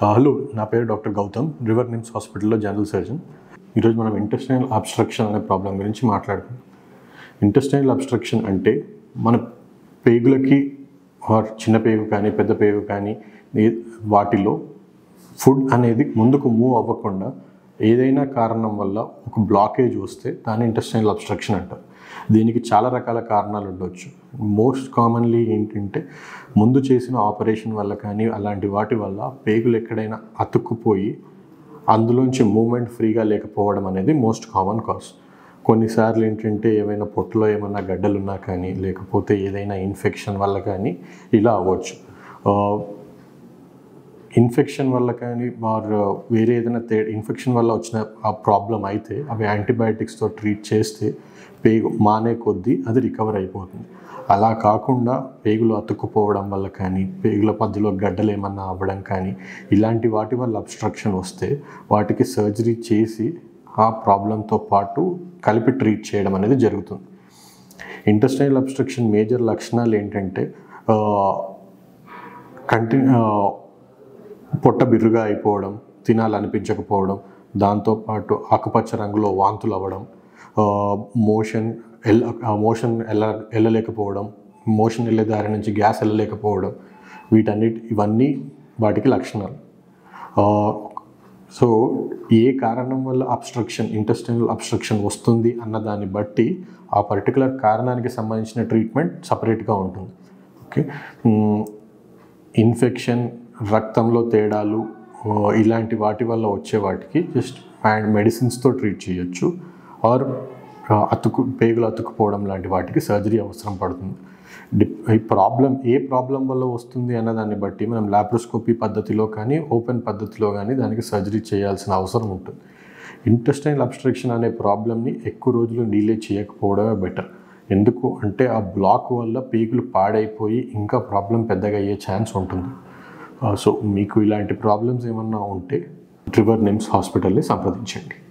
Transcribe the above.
ఆ, హలో నా పేరు డాక్టర్ గౌతమ్ రివర్ నిమ్స్ హాస్పిటల్లో జనరల్ సర్జన్ ఈరోజు మనం ఇంటెస్టైనల్ అబ్స్ట్రక్షన్ అనే ప్రాబ్లం గురించి మాట్లాడుకుందాం ఇంటెస్టైనల్ అబ్స్ట్రక్షన్ అంటే మన పేగులకి ఆర్ చిన్న పేగు కానీ పెద్ద పేగు కానీ ఏ- వాటిలో ఫుడ్ అనేది ముందుకు మూవ్ అవ్వకుండా ఏదైనా కారణం వల్ల ఒక బ్లాకేజ్ వస్తే దాన్ని ఇంటెస్టైనల్ అబ్స్ట్రక్షన్ అంటారు దీనికి చాలా రకాల కారణాలు ఉండొచ్చు మోస్ట్ కామన్లీ ఏంటంటే ముందు చేసిన ఆపరేషన్ వల్ల కానీ అలాంటి వాటి వల్ల పేగులు ఎక్కడైనా అతుక్కుపోయి అందులోంచి మూమెంట్ ఫ్రీగా లేకపోవడం అనేది మోస్ట్ కామన్ కాజ్ కొన్నిసార్లు ఏంటంటే ఏమైనా పొట్టులో ఏమైనా గడ్డలు ఉన్నా కానీ లేకపోతే ఏదైనా ఇన్ఫెక్షన్ వల్ల కానీ ఇలా అవ్వచ్చు ఆ, ఇన్ఫెక్షన్ వల్ల కానీ ఆర్ వేరే ఏదైనా తే ఇన్ఫెక్షన్ వల్ల వచ్చిన ఆ ప్రాబ్లం అయితే అవి యాంటీబయాటిక్స్తో ట్రీట్ చేస్తే పేగు మానే కొద్దీ అది రికవర్ అయిపోతుంది అలా కాకుండా పేగులు అతుక్కుపోవడం వల్ల కానీ పేగుల మధ్యలో గడ్డలు ఏమన్నా అవ్వడం కానీ ఇలాంటి వాటి వల్ల అబ్స్ట్రక్షన్ వస్తే వాటికి సర్జరీ చేసి ఆ ప్రాబ్లంతో పాటు కలిపి ట్రీట్ చేయడం అనేది జరుగుతుంది ఇంటెస్టైనల్ అబ్స్ట్రక్షన్ మేజర్ లక్షణాలు ఏంటంటే కంటిన్యూ పొట్ట బిర్రుగా అయిపోవడం తినాలనిపించకపోవడం దాంతోపాటు ఆకుపచ్చ రంగులో వాంతులు అవ్వడం మోషన్ ఎల్ మోషన్ వెళ్ళ వెళ్ళలేకపోవడం మోషన్ వెళ్ళే దారి నుంచి గ్యాస్ వెళ్ళలేకపోవడం వీటన్నిటి ఇవన్నీ వాటికి లక్షణాలు సో ఏ కారణం వల్ల అబ్స్ట్రక్షన్ ఇంటెస్టైనల్ అబ్స్ట్రక్షన్ వస్తుంది అన్న దాన్ని బట్టి ఆ పర్టికులర్ కారణానికి సంబంధించిన ట్రీట్మెంట్ సపరేట్గా ఉంటుంది ఓకే ఇన్ఫెక్షన్ రక్తంలో తేడాలు ఆ, ఇలాంటి వాటి వల్ల వచ్చే వాటికి జస్ట్ అండ్ మెడిసిన్స్తో ట్రీట్ చేయొచ్చు ఆర్ అతుకు పేగులు అతుక్కుపోవడం లాంటి వాటికి సర్జరీ అవసరం పడుతుంది డి- ఈ ప్రాబ్లం ఏ ప్రాబ్లం వల్ల వస్తుంది అన్న దాన్ని బట్టి మనం లాప్రోస్కోపీ పద్ధతిలో కానీ ఓపెన్ పద్ధతిలో కానీ దానికి సర్జరీ చేయాల్సిన అవసరం ఉంటుంది ఇంటెస్టైనల్ అబ్స్ట్రక్షన్ అనే ప్రాబ్లమ్ని ఎక్కువ రోజులు డీలే చేయకపోవడమే బెటర్ ఎందుకు అంటే ఆ బ్లాక్ వల్ల పీకులు పాడైపోయి ఇంకా ప్రాబ్లం పెద్దగా అయ్యే ఛాన్స్ ఉంటుంది సో మీకు ఇలాంటి ప్రాబ్లమ్స్ ఏమన్నా ఉంటే ట్రివర్ నిమ్స్ హాస్పిటల్ని సంప్రదించండి